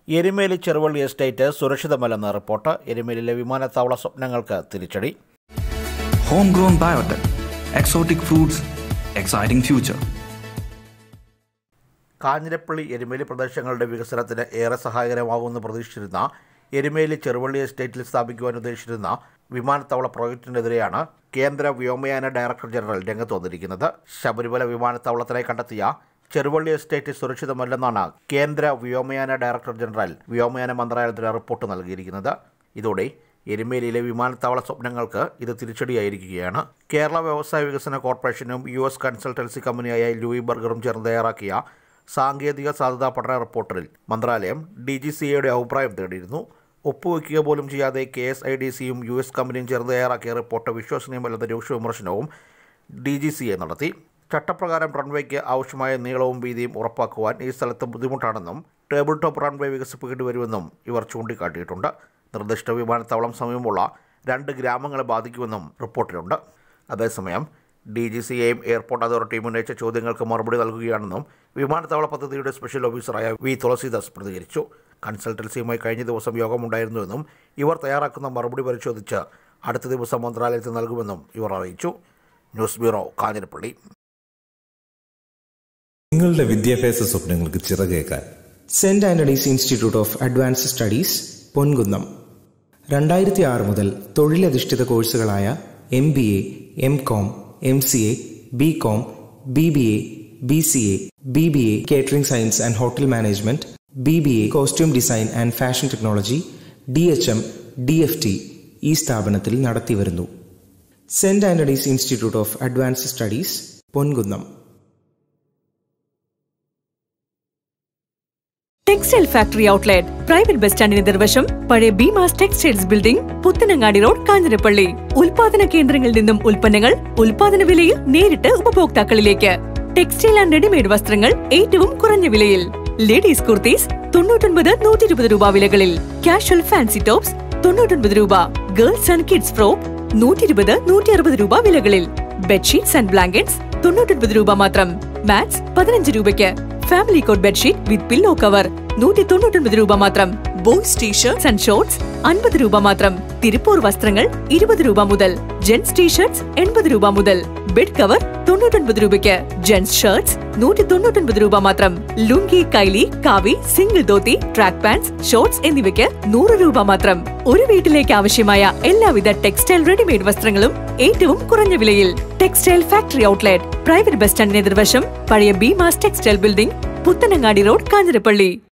Erumeli Cheruvally estate സുരക്ഷിതമല്ലെന്ന് report എരുമേലിയിലെ വിമാനത്താവള സ്വപ്നങ്ങൾക്ക് തിരിച്ചടി Homegrown biotech, exotic fruits, exciting future. Kanjirappally Erumeli പ്രദേശങ്ങളുടെ വികസനത്തിന് ഏറെ സഹായകരമാകുമെന്ന് പ്രതീക്ഷിച്ചിരുന്ന എരുമേലി ചെറുവള്ളി എസ്റ്റേറ്റിൽ സ്ഥാപിക്കുവാൻ ഉദ്ദേശിച്ചിരുന്ന വിമാനത്താവള പ്രോജക്റ്റിനെതിരെയാണ് കേന്ദ്ര വ്യോമയാന ഡയറക്ടർ ജനറൽ രംഗത്ത് വന്നിരിക്കുന്നത് ശബരിമല വിമാനത്താവളത്തിനായി കണ്ടെത്തിയ ചെറുവള്ളി എസ്റ്റേറ്റ് സുരക്ഷിതമല്ലെന്നാണ് കേന്ദ്ര വ്യോമയാന ഡയറക്ടർ ജനറൽ വ്യോമയാന മന്ത്രാലയത്തിന് റിപ്പോർട്ട് നൽകിയിരിക്കുന്നത് ഇതോടെ എരുമേലിയിലെ വിമാനത്താവള സ്വപ്നങ്ങൾക്ക് ഇത് തിരിച്ചടിയായിരിക്കുകയാണ് കേരള വ്യവസായ വികസന കോർപ്പറേഷനും യു എസ് കൺസൾട്ടൻസി കമ്പനിയായ ലൂയി ബർഗറും ചേർന്ന് തയ്യാറാക്കിയ സാങ്കേതിക സാധ്യതാ പഠന റിപ്പോർട്ടിൽ മന്ത്രാലയം ഡി ജി സി എയുടെ അഭിപ്രായം തേടിയിരുന്നു ഒപ്പുവെക്കുക പോലും ചെയ്യാതെ കെ എസ് ഐ ഡി സിയും യു എസ് കമ്പനിയും ചേർന്ന് തയ്യാറാക്കിയ റിപ്പോർട്ട് വിശ്വസനീയമല്ലെന്ന രൂക്ഷ വിമർശനവും ഡി ജി സി എ നടത്തി ചട്ടപ്രകാരം റൺവേക്ക് ആവശ്യമായ നീളവും വീതിയും ഉറപ്പാക്കുവാൻ ഈ സ്ഥലത്ത് ബുദ്ധിമുട്ടാണെന്നും ടേബിൾ ടോപ്പ് റൺവേ വികസിപ്പിക്കേണ്ടി വരുമെന്നും ഇവർ ചൂണ്ടിക്കാട്ടിയിട്ടുണ്ട് നിർദ്ദിഷ്ട വിമാനത്താവളം സമീപമുള്ള രണ്ട് ഗ്രാമങ്ങളെ ബാധിക്കുമെന്നും റിപ്പോർട്ടിലുണ്ട് അതേസമയം ഡി ജി സി എയും എയർപോർട്ട് അതോറിറ്റിയും ഉന്നയിച്ച ചോദ്യങ്ങൾക്ക് മറുപടി നൽകുകയാണെന്നും വിമാനത്താവള പദ്ധതിയുടെ സ്പെഷ്യൽ ഓഫീസറായ വി തുളസീദാസ് പ്രതികരിച്ചു കൺസൾട്ടൻസിയുമായി കഴിഞ്ഞ ദിവസം യോഗമുണ്ടായിരുന്നുവെന്നും ഇവർ തയ്യാറാക്കുന്ന മറുപടി പരിശോധിച്ച് അടുത്ത ദിവസം മന്ത്രാലയത്തിൽ നൽകുമെന്നും ഇവർ അറിയിച്ചു ന്യൂസ് ബ്യൂറോ കാഞ്ഞിരപ്പള്ളി നിങ്ങളുടെ വിദ്യാഭ്യാസ സ്വപ്നങ്ങൾക്ക് ചിറകേക്കാൻ saint Antony's institute of advanced studies Ponkunnam രണ്ടായിരത്തി ആറ് മുതൽ തൊഴിലധിഷ്ഠിത കോഴ്സുകളായ M B A M com M C A B com B B A B C A B B A catering science and hotel management B B A costume design and fashion technology D H M D F T ഈ സ്ഥാപനത്തിൽ നടത്തിവരുന്നു saint Antony's institute of advanced studies Ponkunnam textile factory outlet private bus സ്റ്റാൻഡിന് നിർവശം പഴയ Beemas textiles building Puthanangadi road Kanjirappally ഉൽപാദന കേന്ദ്രങ്ങളിൽ നിന്നും ഉൽപ്പന്നങ്ങൾ ഉൽപാദന വിലയിൽ നേരിട്ട് ഉപഭോക്താക്കളിലേക്ക് ടെക്സ്റ്റൈൽ ആൻഡ് റെഡിമെയ്ഡ് വസ്ത്രങ്ങൾ ഏറ്റവും കുറഞ്ഞ വിലയിൽ ലേഡീസ് കുർത്തീസ് തൊണ്ണൂറ്റൊൻപത് നൂറ്റി ഇരുപത് രൂപ വിലകളിൽ കാഷ്വൽ ഫാൻസി ടോപ്സ് തൊണ്ണൂറ്റൊൻപത് രൂപ ഗേൾസ് ആൻഡ് കിഡ്സ് ഫ്രോക്ക് നൂറ്റി ഇരുപത് നൂറ്റി അറുപത് രൂപ വിലകളിൽ ബെഡ്ഷീറ്റ്സ് ആൻഡ് ബ്ലാങ്കറ്റ്സ് തൊണ്ണൂറ്റൊൻപത് രൂപ മാത്രം മാറ്റ്സ് പതിനഞ്ച് രൂപയ്ക്ക് family cot bedsheet with pillow cover നൂറ്റി തൊണ്ണൂറ്റൊൻപത് രൂപ മാത്രം ബോയ്സ് ടീഷർട്സ് ആൻഡ് ഷോർട്സ് അൻപത് രൂപ മാത്രം തിരുപ്പൂർ വസ്ത്രങ്ങൾ ഇരുപത് രൂപ മുതൽ ജെന്റ്സ് ടീഷർട്സ് എൺപത് രൂപ മുതൽ ബെഡ് കവർ തൊണ്ണൂറ്റൊൻപത് രൂപയ്ക്ക് ജെന്റ്സ് ഷർട്സ് നൂറ്റി തൊണ്ണൂറ്റൊൻപത് രൂപ മാത്രം ലുങ്കി കൈലി കാവി single dhoti track pants shorts എന്നിവയ്ക്ക് നൂറ് രൂപ മാത്രം ഒരു വീട്ടിലേക്ക് ആവശ്യമായ എല്ലാവിധ ടെക്സ്റ്റൈൽ റെഡിമെയ്ഡ് വസ്ത്രങ്ങളും ഏറ്റവും കുറഞ്ഞ വിലയിൽ textile factory outlet private bus സ്റ്റാൻഡിന് എതിർവശം പഴയ Beemas textile building Puthanangadi road Kanjirappally